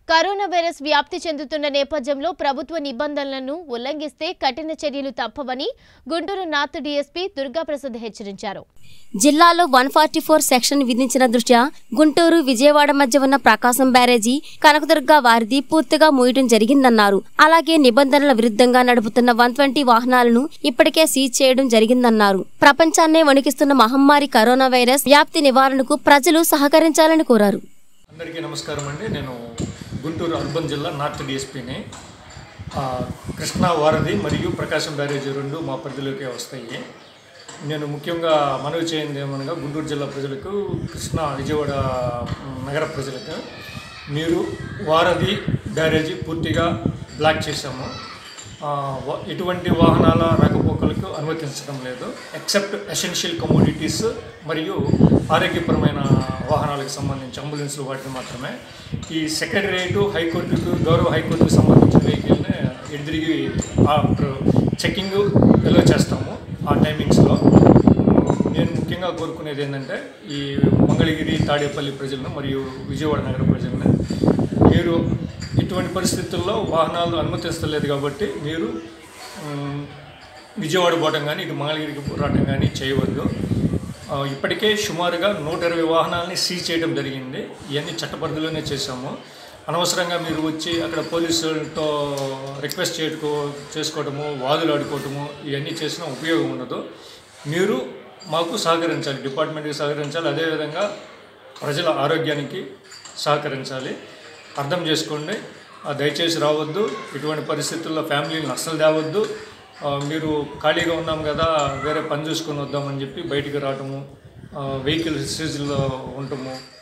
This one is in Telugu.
కరోనా వైరస్ వ్యాప్తి చెందుతున్న నేపథ్యంలో ప్రభుత్వ నిబంధనలను ఉల్లంఘిస్తే కఠిన చర్యలు తప్పవని గుంటూరు నార్త్ డీఎస్పీ దుర్గాప్రసాద్ హెచ్చరించారు జిల్లాలో వన్ ఫార్టీ ఫోర్ సెక్షన్ విధించిన దృష్ట్యా గుంటూరు విజయవాడ మధ్య ఉన్న ప్రకాశం బ్యారేజీ కనకదుర్గ వారిది పూర్తిగా మూయటం జరిగిందన్నారు అలాగే నిబంధనల విరుద్ధంగా నడుపుతున్న వన్ ట్వంటీ వాహనాలను ఇప్పటికే సీజ్ చేయడం జరిగిందన్నారు ప్రపంచాన్నే వణికిస్తున్న మహమ్మారి కరోనా వైరస్ వ్యాప్తి నివారణకు ప్రజలు సహకరించాలని కోరారు అందరికీ నమస్కారం అండి నేను గుంటూరు అర్బన్ జిల్లా నార్త్ డిఎస్పీని ఆ, కృష్ణా వారధి మరియు ప్రకాశం బ్యారేజీ రెండు మా పరిధిలోకే వస్తాయి నేను ముఖ్యంగా మనవి చేయండి ఏమనగా గుంటూరు జిల్లా ప్రజలకు కృష్ణా విజయవాడ మ్, నగర ప్రజలకు మీరు వారధి బ్యారేజీ పూర్తిగా బ్లాక్ చేశాము ఆ, వ- ఎటువంటి వాహనాల రాకపోకలకు అనుమతించడం లేదు ఎక్సెప్ట్ ఎసెన్షియల్ కమోడిటీస్ మరియు ఆరోగ్యపరమైన వాహనాలకు సంబంధించి అంబులెన్స్లు వాటిని మాత్రమే ఈ సెక్రటరియట్ హైకోర్టుకు గౌరవ హైకోర్టుకు సంబంధించిన వెహికల్ని ఎదురిగి ఆఫ్టర్ చెక్కింగ్ ఎలా చేస్తాము ఆ టైమింగ్స్లో నేను ముఖ్యంగా కోరుకునేది ఏంటంటే ఈ మంగళగిరి తాడేపల్లి ప్రజలను మరియు విజయవాడ నగర ప్రజలను మీరు ఇటువంటి పరిస్థితుల్లో వాహనాలు అనుమతిస్తలేదు కాబట్టి మీరు మ్, విజయవాడ పోవటం కానీ ఇటు మంగళగిరికి రావటం కానీ చేయవద్దు ఆ, ఇప్పటికే సుమారుగా నూట ఇరవై వాహనాలని సీజ్ చేయడం జరిగింది ఇవన్నీ చట్టపరిధిలోనే చేశాము అనవసరంగా మీరు వచ్చి అక్కడ పోలీసులతో రిక్వెస్ట్ చేసుకో చేసుకోవటము వాదులు ఆడుకోవటము ఇవన్నీ చేసినా ఉపయోగం ఉండదు మీరు మాకు సహకరించాలి డిపార్ట్మెంట్కి సహకరించాలి అదేవిధంగా ప్రజల ఆరోగ్యానికి సహకరించాలి అర్థం చేసుకోండి ఆ, దయచేసి రావద్దు ఇటువంటి పరిస్థితుల్లో ఫ్యామిలీని అస్సలు తేవద్దు ఆ, మీరు ఖాళీగా ఉన్నాం కదా వేరే పని చూసుకొని వద్దామని చెప్పి బయటికి రావటము వెహికల్ సీజ్లో ఉండటము